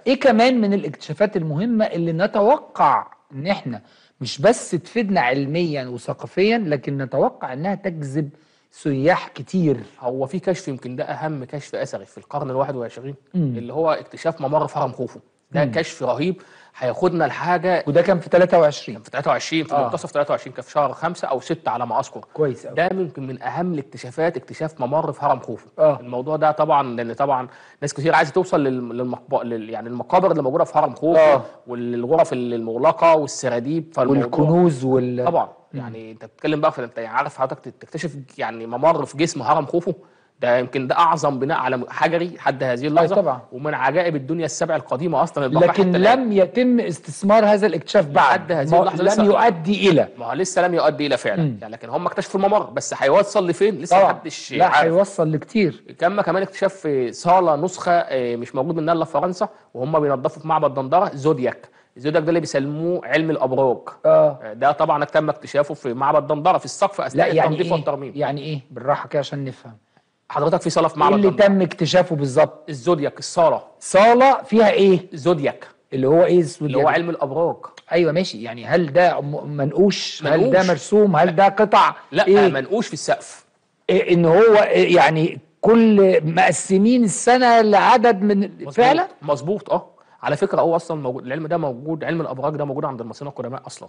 ايه كمان من الاكتشافات المهمه اللي نتوقع ان احنا مش بس تفيدنا علميا وثقافيا لكن نتوقع انها تجذب سياح كتير هو في كشف يمكن ده اهم كشف اثري في القرن ال 21 مم. اللي هو اكتشاف ممر في هرم خوفو ده مم. كشف رهيب هياخدنا لحاجه وده كان في 23 في 23 في آه. منتصف 23 كان في شهر 5 او 6 على ما اذكر كويس قوي ده يمكن من اهم الاكتشافات اكتشاف ممر في هرم خوفو آه. الموضوع ده طبعا لان طبعا ناس كتير عايزه توصل لل- للمقب... لل... يعني المقابر اللي موجوده في هرم خوفو آه. والغرف المغلقه والسراديب فالموضوع والكنوز وال طبعا يعني انت بتتكلم بقى في انت عارف حضرتك تكتشف يعني ممر في جسم هرم خوفو ده يمكن ده اعظم بناء على حجري لحد هذه اللحظه طبعا. ومن عجائب الدنيا السبع القديمه اصلا الباقيه لكن حتى الآن. لم يتم استثمار هذا الاكتشاف بعد لحد هذه ما- اللحظة لم لسه- يؤدي الى ما هو لسه لم يؤدي الى فعلا مم. يعني لكن هم اكتشفوا الممر بس هيوصل لفين لسه طبعا محدش لا عارف هيوصل لكتير كما كمان اكتشاف في صاله نسخه آه، مش موجود منها الا في فرنسا وهم بينظفوا في معبد دندره زودياك الزودياك ده اللي بيسموه علم الابراج اه آه، ده طبعا تم اكتشافه في معبد دندره في السقف لا اثناء يعني التنظيف ايه والترميم يعني ايه بالراحه كده عشان نفهم حضرتك في صاله في ايه معبد اللي دندره تم اكتشافه بالظبط الزودياك الصاله صاله فيها ايه زودياك اللي هو ايه السود اللي هو ده؟ علم الابراج ايوه ماشي يعني هل ده م- منقوش هل ده منقوش. مرسوم هل ده قطع لا إيه؟ منقوش في السقف إيه ان هو إيه يعني كل مقسمين السنه لعدد من مظبوط. فعلا مظبوط اه على فكره هو اصلا موجود العلم ده موجود علم الابراج ده موجود عند المصريين القدماء اصلا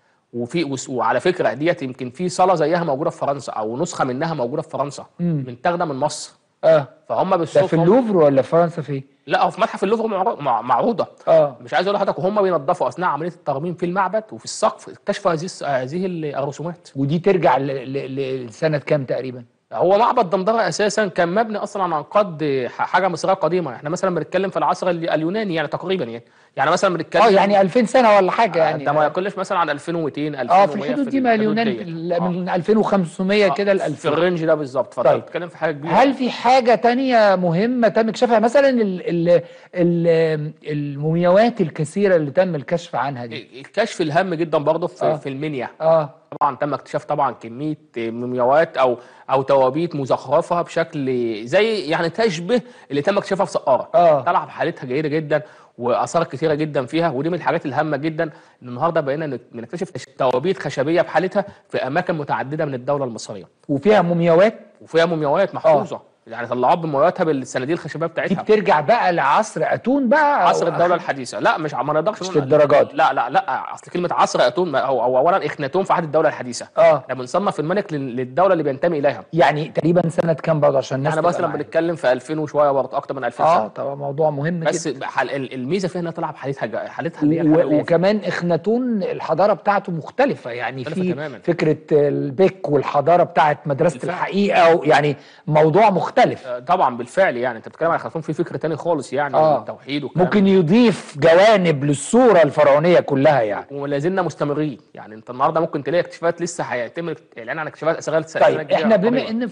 وفي وس- وعلى فكره ديت يمكن في صاله زيها موجوده في فرنسا او نسخه منها موجوده في فرنسا مم. متاخده من مصر اه فهم ده بالصدفه في اللوفر ولا في فرنسا فين لا هو في متحف اللوفر معرو- مع- معروضه اه مش عايز اقول لحضرتك وهم بينظفوا اثناء عمليه الترميم في المعبد وفي السقف اكتشفوا هذه الس- هذه الرسومات ودي ترجع ل- ل- لسنه كام تقريبا هو معبد دندره اساسا كان مبني اصلا عن انقاض ح- حاجه مصريه قديمه احنا مثلا بنتكلم في العصر ال- اليوناني يعني تقريبا يعني يعني مثلا بنتكلم اه يعني 2000 سنه ولا حاجه يعني ده ما يقلش مثلا عن 2200 2100 اه في الحدود دي ما اليونان ديت. ال- آه. من 2500 كده ل في 2000 الرينج ده بالظبط فانت طيب. بتتكلم في حاجه كبيره هل في حاجة تانية مهمة تم اكتشافها مثلا ال ال ال المومياوات الكثيرة اللي تم الكشف عنها دي الكشف الهام جدا برضه في, آه. في المنيا اه طبعا تم اكتشاف طبعا كميه مومياوات او او توابيت مزخرفه بشكل زي يعني تشبه اللي تم اكتشافها في سقاره آه. طلع بحالتها جيده جدا واثار كثيره جدا فيها ودي من الحاجات الهامه جدا ان النهارده بقينا نك- بنكتشف توابيت خشبيه بحالتها في اماكن متعدده من الدوله المصريه وفيها مومياوات وفيها مومياوات محفوظه يعني طلعوها بمومياواتها بالصناديق الخشبيه دي بتاعتها بترجع بقى لعصر اتون بقى عصر أو الدوله أخ- الحديثه لا مش ما نقدرش مش نقول- للدرجة دي. لا لا لا اصل كلمه عصر اتون ما- هو هو اولا اخناتون في عهد الدوله الحديثه اه احنا بنصنف الملك لل- للدوله اللي بينتمي اليها يعني تقريبا سنة كام برضه عشان الناس احنا تبقى مثلا معايا. بنتكلم في 2000 وشويه برضه اكتر من 2000 اه سنه طبعا موضوع مهم بس جدا حل- ال- الميزه فيها انها طالعه بحالتها جا- حالتها اللي هي الحالة و- اللي هي وكمان اخناتون الحضاره بتاعته مختلفه يعني مختلفة في تماماً. فكره البيك والحضاره بتاعت مدرسه بالفعل. الحقيقه و- يعني موضوع مختلف آه، طبعا بالفعل يعني انت بتتكلم عن خلفون في فكر تاني خالص يعني آه. التوحيد والكلام ممكن يضيف جوانب للصوره الفرعونيه كلها يعني ولا زلنا مستمرين يعني انت النهارده ممكن تلاقي اكتشافات لسه هيتم الاعلان عن اكتشافات اثريه طيب احنا بما ان